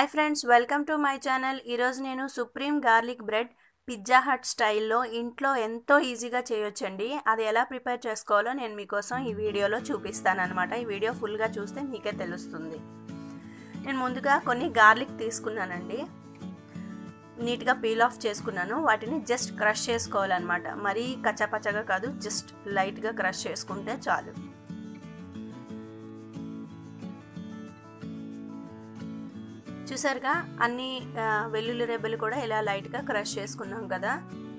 hi friends welcome to my channel ఈరోజు నేను supreme garlic bread Pizza Hut స్టైల్లో ఇంట్లో ఎంతో ఈజీగా చేయొచ్చండి అది ఎలా ప్రిపేర్ చేసుకోవాలో నేను మీకోసం ఈ వీడియోలో చూపిస్తాను అనమాట ఈ వీడియో ఫుల్గా చూస్తే మీకే తెలుస్తుంది నేను ముందుగా కొన్ని గార్లిక్ తీసుకున్నానండి నీట్గా పీల్ ఆఫ్ చేసుకున్నాను వాటిని జస్ట్ క్రష్ చేసుకోవాలన్నమాట మరీ కచ్చపచ్చగా కాదు జస్ట్ లైట్గా క్రష్ చేసుకుంటే చాలు చూసారుగా అన్ని వెల్లుల్లి రెబ్బలు కూడా ఇలా లైట్గా క్రష్ చేసుకున్నాం కదా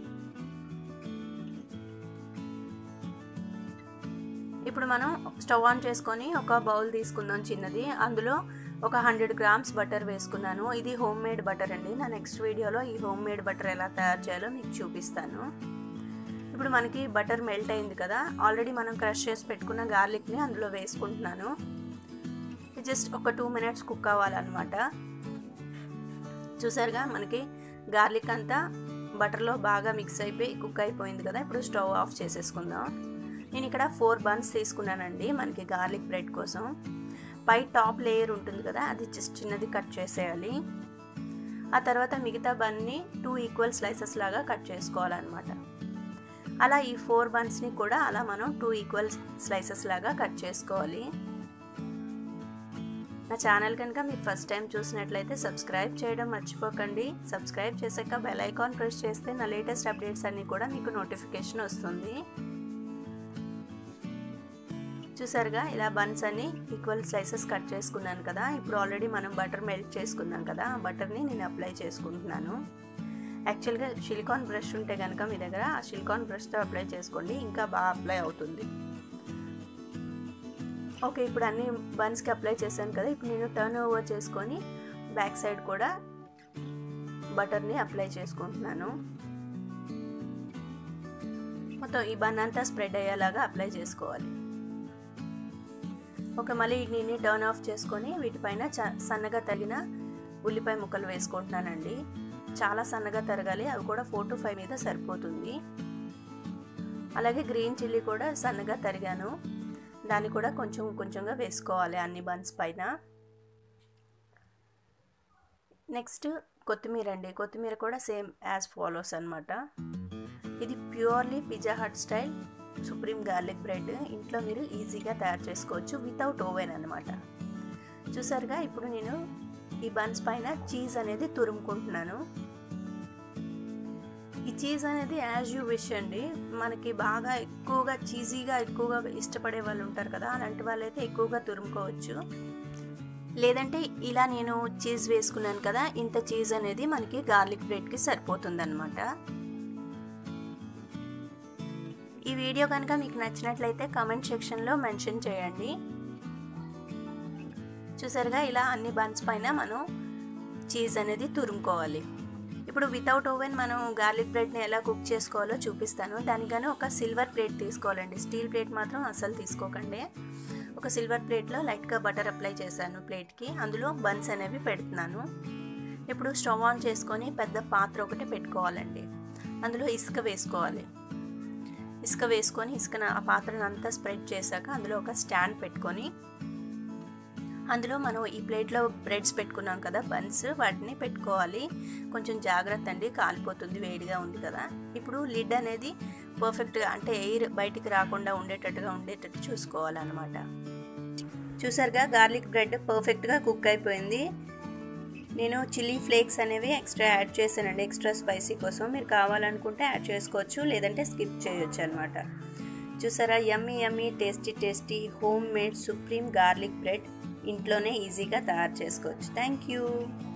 ఇప్పుడు మనం స్టవ్ ఆన్ చేసుకొని ఒక బౌల్ తీసుకుందాం చిన్నది అందులో ఒక హండ్రెడ్ గ్రామ్స్ బటర్ వేసుకున్నాను ఇది హోమ్ మేడ్ బటర్ అండి నా నెక్స్ట్ వీడియోలో ఈ హోమ్ మేడ్ బటర్ ఎలా తయారు చేయాలో మీకు చూపిస్తాను ఇప్పుడు మనకి బటర్ మెల్ట్ అయింది కదా ఆల్రెడీ మనం క్రష్ చేసి పెట్టుకున్న గార్లిక్ని అందులో వేసుకుంటున్నాను జస్ట్ ఒక టూ మినిట్స్ కుక్ అవ్వాలన్నమాట చూసారుగా మనకి గార్లిక్ అంతా బటర్లో బాగా మిక్స్ అయిపోయి కుక్ అయిపోయింది కదా ఇప్పుడు స్టవ్ ఆఫ్ చేసేసుకుందాం నేను ఇక్కడ ఫోర్ బన్స్ తీసుకున్నానండి మనకి గార్లిక్ బ్రెడ్ కోసం పై టాప్ లేయర్ ఉంటుంది కదా అది జస్ట్ చిన్నది కట్ చేసేయాలి ఆ తర్వాత మిగతా బన్ని టూ ఈక్వల్ స్లైసెస్ లాగా కట్ చేసుకోవాలన్నమాట అలా ఈ ఫోర్ బన్స్ని కూడా అలా మనం టూ ఈక్వల్ స్లైసెస్ లాగా కట్ చేసుకోవాలి నా ఛానల్ కనుక మీరు ఫస్ట్ టైం చూసినట్లయితే సబ్స్క్రైబ్ చేయడం మర్చిపోకండి సబ్స్క్రైబ్ చేశాక బెల్ ఐకాన్ ప్రెస్ చేస్తే నా లేటెస్ట్ అప్డేట్స్ అన్నీ కూడా మీకు నోటిఫికేషన్ వస్తుంది చూసారుగా ఇలా బన్స్ అన్ని ఈక్వల్ స్లైసెస్ కట్ చేసుకున్నాను కదా ఇప్పుడు ఆల్రెడీ మనం బటర్ మెల్ట్ చేసుకున్నాం కదా ఆ బటర్ని నేను అప్లై చేసుకుంటున్నాను యాక్చువల్గా సిలికాన్ బ్రష్ ఉంటే కనుక మీ దగ్గర ఆ సిలికాన్ బ్రష్తో అప్లై చేసుకోండి ఇంకా బాగా అప్లై అవుతుంది ఓకే ఇప్పుడు అన్ని బన్స్కి అప్లై చేశాను కదా ఇప్పుడు నేను టర్న్ ఓవర్ చేసుకొని బ్యాక్ సైడ్ కూడా బటర్ని అప్లై చేసుకుంటున్నాను మొత్తం ఈ బన్ అంతా స్ప్రెడ్ అయ్యేలాగా అప్లై చేసుకోవాలి ఓకే మళ్ళీ వీటిని టర్న్ ఆఫ్ చేసుకొని వీటిపైన సన్నగా తగిన ఉల్లిపాయ ముక్కలు వేసుకుంటున్నానండి చాలా సన్నగా తరగాలి అవి కూడా ఫోర్ టు ఫైవ్ మీద సరిపోతుంది అలాగే గ్రీన్ చిల్లీ కూడా సన్నగా తరిగాను దాన్ని కూడా కొంచెం కొంచెంగా వేసుకోవాలి అన్ని బన్స్ పైన నెక్స్ట్ కొత్తిమీర అండి కొత్తిమీర కూడా సేమ్ యాజ్ ఫాలోస్ అనమాట ఇది ప్యూర్లీ Pizza Hut style supreme garlic bread ఇంట్లో మీరు ఈజీగా తయారు చేసుకోవచ్చు వితౌట్ ఓవెన్ అనమాట చూసారుగా ఇప్పుడు నేను ఈ బన్స్ పైన చీజ్ అనేది తురుముకుంటున్నాను ఈ చీజ్ అనేది యాజ్ యూ విష్ అండి మనకి బాగా ఎక్కువగా చీజీగా ఎక్కువగా ఇష్టపడే వాళ్ళు ఉంటారు కదా అలాంటి వాళ్ళైతే ఎక్కువగా తురుముకోవచ్చు లేదంటే ఇలా నేను చీజ్ వేసుకున్నాను కదా ఇంత చీజ్ అనేది మనకి గార్లిక్ బ్రెడ్కి సరిపోతుందన్నమాట ఈ వీడియో కనుక మీకు నచ్చినట్లయితే కామెంట్ సెక్షన్లో మెన్షన్ చేయండి చూసారుగా ఇలా అన్ని బన్స్ పైన మనం చీజ్ అనేది తురుముకోవాలి ఇప్పుడు వితౌట్ ఓవెన్ మనం గార్లిక్ బ్రెడ్ని ఎలా కుక్ చేసుకోవాలో చూపిస్తాను దానికని ఒక సిల్వర్ ప్లేట్ తీసుకోవాలండి స్టీల్ ప్లేట్ మాత్రం అస్సలు తీసుకోకండి ఒక సిల్వర్ ప్లేట్లో లైట్గా బటర్ అప్లై చేశాను ప్లేట్కి అందులో బన్స్ అనేవి పెడుతున్నాను ఇప్పుడు స్టవ్ ఆన్ చేసుకొని పెద్ద పాత్ర ఒకటి పెట్టుకోవాలండి అందులో ఇసుక వేసుకోవాలి ఇసుక వేసుకొని ఇసుక ఆ పాత్రను అంతా స్ప్రెడ్ చేశాక అందులో ఒక స్టాండ్ పెట్టుకొని అందులో మనం ఈ ప్లేట్లో బ్రెడ్స్ పెట్టుకున్నాం కదా బన్స్ వాటిని పెట్టుకోవాలి కొంచెం జాగ్రత్త అండి కాలిపోతుంది వేడిగా ఉంది కదా ఇప్పుడు లిడ్ అనేది పర్ఫెక్ట్గా అంటే ఎయిర్ బయటికి రాకుండా ఉండేటట్టుగా ఉండేటట్టు చూసుకోవాలన్నమాట చూసారుగా గార్లిక్ బ్రెడ్ పర్ఫెక్ట్గా కుక్ అయిపోయింది నేను చిల్లీ ఫ్లేక్స్ అనేవి ఎక్స్ట్రా యాడ్ చేశానండి ఎక్స్ట్రా స్పైసీ కోసం మీరు కావాలనుకుంటే యాడ్ చేసుకోవచ్చు లేదంటే స్కిప్ చేయొచ్చు అనమాట చూసారా yummy yummy tasty tasty home made supreme garlic bread ఇంట్లోనే ఈజీగా తయారు చేసుకోవచ్చు థ్యాంక్ యూ